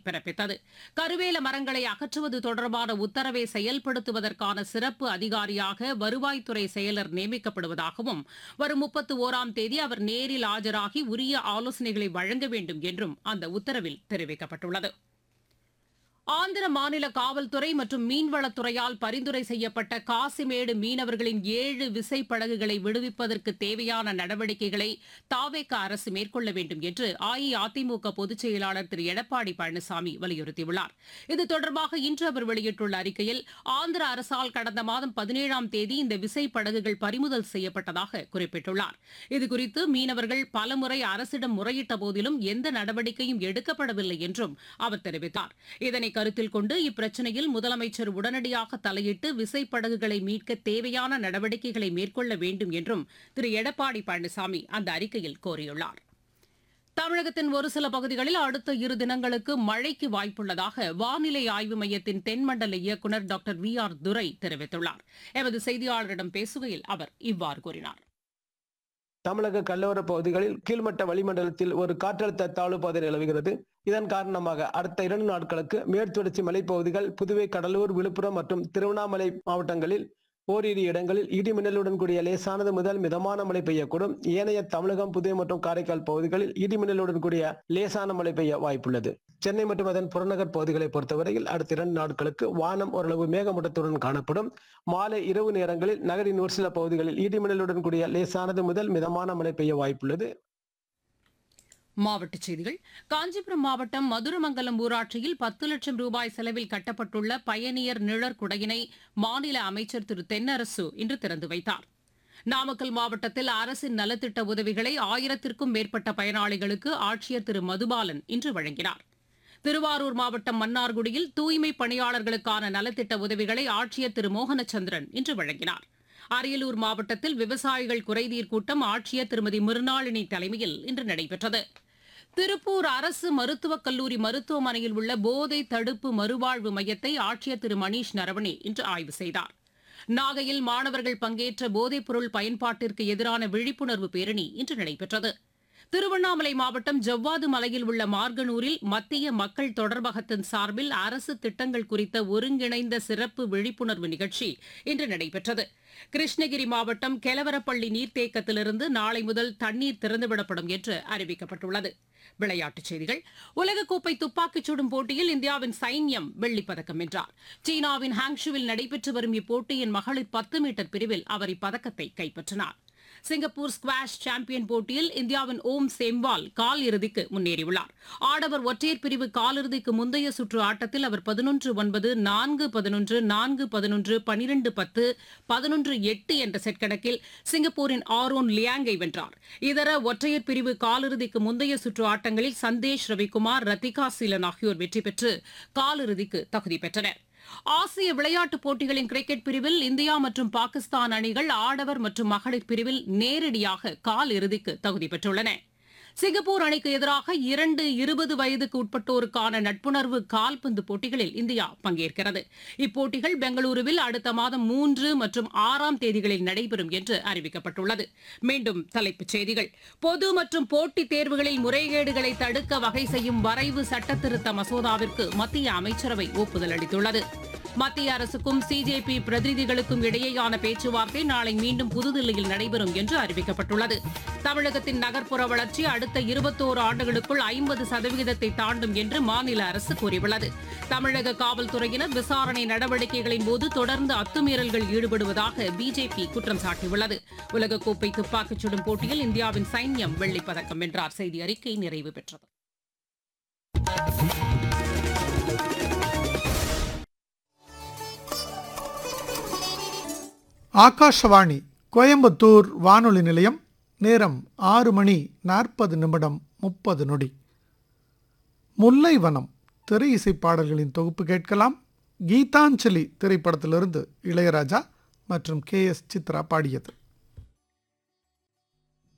பிறப்பித்தது கருவேல மரங்களை அகற்றுவது தொடர்பான உத்தரவை செயல்படுத்துவதற்கான சிறப்பு அதிகாரியாக வருவாய்த்துறை செயலர் நியமிக்கப்படுவதாகவும் வரும் முப்பத்து ஓராம் தேதி அவர் நேரில் ஆஜராகி உரிய ஆலோசனைகளை வழங்க வேண்டும் என்றும் அந்த உத்தரவில் தெரிவிக்கப்பட்டுள்ளது ஆந்திர மாநில காவல்துறை மற்றும் மீன்வளத்துறையால் பரிந்துரை செய்யப்பட்ட காசிமேடு மீனவர்களின் ஏழு விசைப்படகுகளை விடுவிப்பதற்கு தேவையான நடவடிக்கைகளை தாவேக அரசு மேற்கொள்ள வேண்டும் என்று அஇஅதிமுக பொதுச் செயலாளர் திரு எடப்பாடி பழனிசாமி வலியுறுத்தியுள்ளார் இது தொடர்பாக இன்று அவர் வெளியிட்டுள்ள அறிக்கையில் ஆந்திர அரசால் கடந்த மாதம் பதினேழாம் தேதி இந்த விசைப்படகுகள் பறிமுதல் செய்யப்பட்டதாக குறிப்பிட்டுள்ளார் இதுகுறித்து மீனவர்கள் பலமுறை அரசிடம் முறையிட்ட போதிலும் எந்த நடவடிக்கையும் எடுக்கப்படவில்லை என்றும் அவர் தெரிவித்தார் இதனை கருத்தில் கொண்டு இப்பிரச்சினையில் முதலமைச்சர் உடனடியாக தலையிட்டு விசைப்படகுகளை மீட்க தேவையான நடவடிக்கைகளை மேற்கொள்ள வேண்டும் என்றும் திரு எடப்பாடி பழனிசாமி அந்த அறிக்கையில் கோரியுள்ளார் தமிழகத்தின் ஒரு சில பகுதிகளில் அடுத்த இரு தினங்களுக்கு மழைக்கு வாய்ப்புள்ளதாக வானிலை ஆய்வு மையத்தின் தென்மண்டல இயக்குநர் டாக்டர் வி ஆர் துரை தெரிவித்துள்ளார் எமது செய்தியாளரிடம் பேசுகையில் அவர் இவ்வாறு கூறினார் தமிழக கடலோர பகுதிகளில் கீழ்மட்ட வளிமண்டலத்தில் ஒரு காற்றழுத்த தாழ்வு பாதை நிலவுகிறது இதன் காரணமாக அடுத்த இரண்டு நாட்களுக்கு மேற்குத்தொடர்ச்சி மலைப்பகுதிகள் புதுவை கடலூர் விழுப்புரம் மற்றும் திருவண்ணாமலை மாவட்டங்களில் ஓரிரு இடங்களில் இடி மின்னலுடன் கூடிய லேசானது முதல் மிதமான மழை பெய்யக்கூடும் ஏனைய தமிழகம் புதுவை மற்றும் காரைக்கால் பகுதிகளில் இடி மின்னலுடன் கூடிய லேசான மழை பெய்ய வாய்ப்புள்ளது சென்னை மற்றும் அதன் புறநகர் பகுதிகளை பொறுத்தவரையில் அடுத்த இரண்டு நாட்களுக்கு வானம் ஓரளவு மேகமூட்டத்துடன் காணப்படும் மாலை இரவு நேரங்களில் நகரின் ஒரு சில பகுதிகளில் இடி மின்னலுடன் கூடிய லேசானது முதல் மிதமான மழை பெய்ய வாய்ப்புள்ளது மாவட்டச் செய்திகள் காஞ்சிபுரம் மாவட்டம் மதுரமங்கலம் ஊராட்சியில் பத்து லட்சம் ரூபாய் செலவில் கட்டப்பட்டுள்ள பயணியர் நிழற் குடையினை மாநில அமைச்சர் திரு தென்னரசு இன்று திறந்து வைத்தார் நாமக்கல் மாவட்டத்தில் அரசின் நலத்திட்ட உதவிகளை ஆயிரத்திற்கும் மேற்பட்ட பயனாளிகளுக்கு ஆட்சியர் திரு மதுபாலன் இன்று வழங்கினார் திருவாரூர் மாவட்டம் மன்னார்குடியில் தூய்மை பணியாளர்களுக்கான நலத்திட்ட உதவிகளை ஆட்சியர் திரு மோகனச்சந்திரன் இன்று வழங்கினார் அரியலூர் மாவட்டத்தில் விவசாயிகள் குறைதீர் கூட்டம் ஆட்சியர் திருமதி மிருணாளினி தலைமையில் இன்று நடைபெற்றது திருப்பூர் அரசு மருத்துவக் கல்லூரி மருத்துவமனையில் உள்ள போதை தடுப்பு மறுவாழ்வு மையத்தை ஆட்சியர் திரு மணீஷ் நரவணே இன்று ஆய்வு செய்தார் நாகையில் மாணவர்கள் பங்கேற்ற போதைப்பொருள் பயன்பாட்டிற்கு எதிரான விழிப்புணர்வு பேரணி இன்று நடைபெற்றது திருவண்ணாமலை மாவட்டம் ஜவ்வாது மலையில் உள்ள மார்கனூரில் மத்திய மக்கள் தொடர்பகத்தின் சார்பில் அரசு திட்டங்கள் குறித்த ஒருங்கிணைந்த சிறப்பு விழிப்புணர்வு நிகழ்ச்சி இன்று நடைபெற்றது கிருஷ்ணகிரி மாவட்டம் கெலவரப்பள்ளி நீர்த்தேக்கத்திலிருந்து நாளை முதல் தண்ணீர் திறந்துவிடப்படும் என்று அறிவிக்கப்பட்டுள்ளது விளையாட்டுச் செய்திகள் உலகக்கோப்பை துப்பாக்கிச் சுடும் போட்டியில் இந்தியாவின் சைன்யம் வெள்ளிப்பதக்கம் வென்றார் சீனாவின் ஹாங்ஷுவில் நடைபெற்று வரும் இப்போட்டியின் மகளிர் பத்து மீட்டர் பிரிவில் அவர் இப்பதக்கத்தை கைப்பற்றினார் சிங்கப்பூர் ஸ்குவாஷ் சாம்பியன் போட்டியில் இந்தியாவின் ஓம் சேம்வால் கால் இறுதிக்கு முன்னேறியுள்ளார் ஆடவர் ஒற்றையர் பிரிவு காலிறுதிக்கு முந்தைய சுற்று ஆட்டத்தில் அவர் பதினொன்று ஒன்பது நான்கு பதினொன்று நான்கு பதினொன்று பனிரெண்டு பத்து பதினொன்று எட்டு என்ற செட் கணக்கில் சிங்கப்பூரின் ஆரோன் லியாங்கை வென்றார் இதர ஒற்றையர் பிரிவு காலிறுதிக்கு முந்தைய சுற்று ஆட்டங்களில் சந்தேஷ் ரவிக்குமார் ரத்திகா சீலன் ஆகியோர் வெற்றி பெற்று காலிறுதிக்கு தகுதி பெற்றனர் ஆசிய விளையாட்டுப் போட்டிகளின் கிரிக்கெட் பிரிவில் இந்தியா மற்றும் பாகிஸ்தான் அணிகள் ஆடவர் மற்றும் மகளிர் பிரிவில் நேரடியாக கால் இறுதிக்கு தகுதி பெற்றுள்ளன சிங்கப்பூர் அணிக்கு எதிராக இரண்டு இருபது வயதுக்கு உட்பட்டோருக்கான நட்புணர்வு கால்பந்து போட்டிகளில் இந்தியா பங்கேற்கிறது இப்போட்டிகள் பெங்களூருவில் அடுத்த மாதம் மூன்று மற்றும் ஆறாம் தேதிகளில் நடைபெறும் என்று அறிவிக்கப்பட்டுள்ளது மீண்டும் தலைப்புச் செய்திகள் பொது மற்றும் போட்டித் தேர்வுகளில் முறைகேடுகளை தடுக்க வகை செய்யும் வரைவு சட்டத்திருத்த மசோதாவிற்கு மத்திய அமைச்சரவை ஒப்புதல் அளித்துள்ளது மத்திய அரசுக்கும் சிஜேபி பிரதிநிதிகளுக்கும் இடையேயான பேச்சுவார்த்தை நாளை மீண்டும் புதுதில்லியில் நடைபெறும் என்று அறிவிக்கப்பட்டுள்ளது தமிழகத்தின் நகர்ப்புற வளர்ச்சி அடுத்த இருபத்தோரு ஆண்டுகளுக்குள் ஐம்பது சதவிகிதத்தை தாண்டும் என்று மாநில அரசு கூறியுள்ளது தமிழக காவல்துறையினர் விசாரணை நடவடிக்கைகளின் போது தொடர்ந்து அத்துமீறல்கள் ஈடுபடுவதாக பிஜேபி குற்றம் சாட்டியுள்ளது உலகக்கோப்பை துப்பாக்கிச் சுடும் போட்டியில் இந்தியாவின் சைன்யம் வெள்ளிப்பதக்கம் வென்றார் செய்தி அறிக்கை நிறைவு பெற்றது ஆகாஷவாணி கோயம்புத்தூர் வானொலி நிலையம் நேரம் ஆறு மணி நாற்பது நிமிடம் முப்பது நொடி முல்லை வனம் திரை இசை பாடல்களின் தொகுப்பு கேட்கலாம் கீதாஞ்சலி திரைப்படத்திலிருந்து இளையராஜா மற்றும் கே எஸ் சித்ரா பாடியது